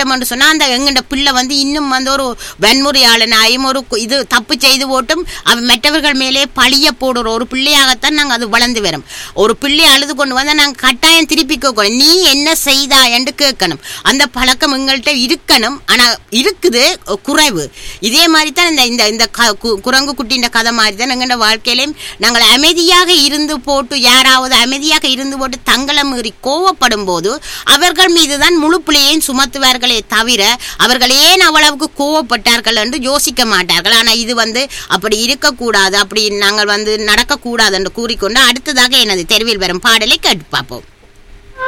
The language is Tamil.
விட்டோம்னு சொன்னா அந்த எங்கட பிள்ளை வந்து இன்னும் வந்து ஒரு வன்முறையாளனாயும் ஒரு கு- இது தப்பு செய்து போட்டும் அவன் மற்றவர்கள் மேலே பழிய போடுற ஒரு பிள்ளையாகத்தான் நாங்க அது வளர்ந்து வரும் ஒரு பிள்ளை அழுது கொண்டு வந்தா நாங்க கட்டாயம் திருப்பி கேட்கணும் நீ என்ன செய்தா என்று கேட்கணும் அந்த பழக்கம் எங்கள்கிட்ட இருக்கணும் ஆனா இருக்குது குறைவு இதே மாதிரி தான் இந்த இந்த இந்த க- கு- குரங்கு குட்டின்ற கதை மாதிரி தான் எங்களோட வாழ்க்கையிலையும் நாங்கள் அமைதியாக இருந்து போட்டு யாராவது அமைதியாக இருந்து போட்டு தங்களை மீறி கோவப்படும் போது அவர்கள் மீதுதான் முழு பிள்ளையையும் சுமத்துவார்களே தவிர அவர்கள் ஏன் அவ்வளவுக்கு கோவப்பட்டார்கள் என்று யோசிக்க மாட்டார்கள் ஆனா இது வந்து அப்படி இருக்கக்கூடாது அப்படி நாங்கள் வந்து நடக்கக்கூடாது என்று கூறிக்கொண்டு அடுத்ததாக எனது தெருவில் வரும் பாடலை கேட்டு பார்ப்போம்